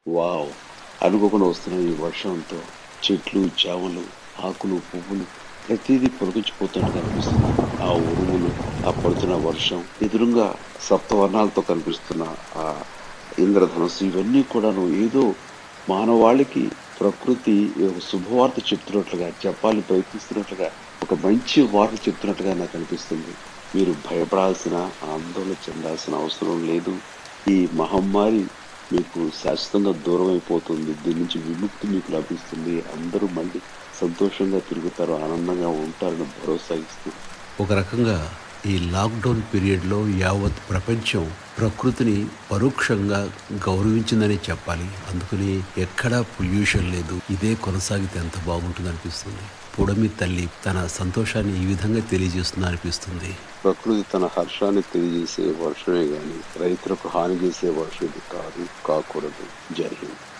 wow అనుకోకుండా వస్తున్న ఈ వర్షంతో చెట్లు చేమలు ఆకులు పువ్వులు ప్రతిదీ పొలగించిపోతున్నట్టు కనిపిస్తుంది ఆ ఉరుములు ఆ పడుతున్న వర్షం ఎదురుగా సప్తవర్ణాలతో కనిపిస్తున్న ఆ ఇంద్రధనుస్సు ఇవన్నీ కూడాను ఏదో మానవాళికి ప్రకృతి ఒక శుభవార్త చెప్తున్నట్లుగా చెప్పాలని ప్రయత్నిస్తున్నట్లుగా ఒక మంచి వార్త చెప్తున్నట్టుగా నాకు అనిపిస్తుంది మీరు భయపడాల్సిన ఆందోళన చెందాల్సిన అవసరం లేదు ఈ మహమ్మారి మీకు శాశ్వతంగా దూరం అయిపోతుంది దీని నుంచి విముక్తి మీకు లభిస్తుంది అందరూ మళ్ళీ సంతోషంగా తిరుగుతారు ఆనందంగా ఉంటారని భరోసా ఇస్తుంది ఒక రకంగా ఈ లాక్డౌన్ పీరియడ్లో యావత్ ప్రపంచం ప్రకృతిని పరోక్షంగా గౌరవించిందని చెప్పాలి అందుకని ఎక్కడా పొల్యూషన్ లేదు ఇదే కొనసాగితే ఎంత బాగుంటుంది అనిపిస్తుంది పుడమి తల్లి తన సంతోషాన్ని ఈ విధంగా తెలియజేస్తుంది అనిపిస్తుంది ప్రకృతి తన హర్షాన్ని తెలియజేసే వర్షమే గాని రైతులకు హాని చేసే వర్షం ఇది కాదు కాకూడదు జై హింద్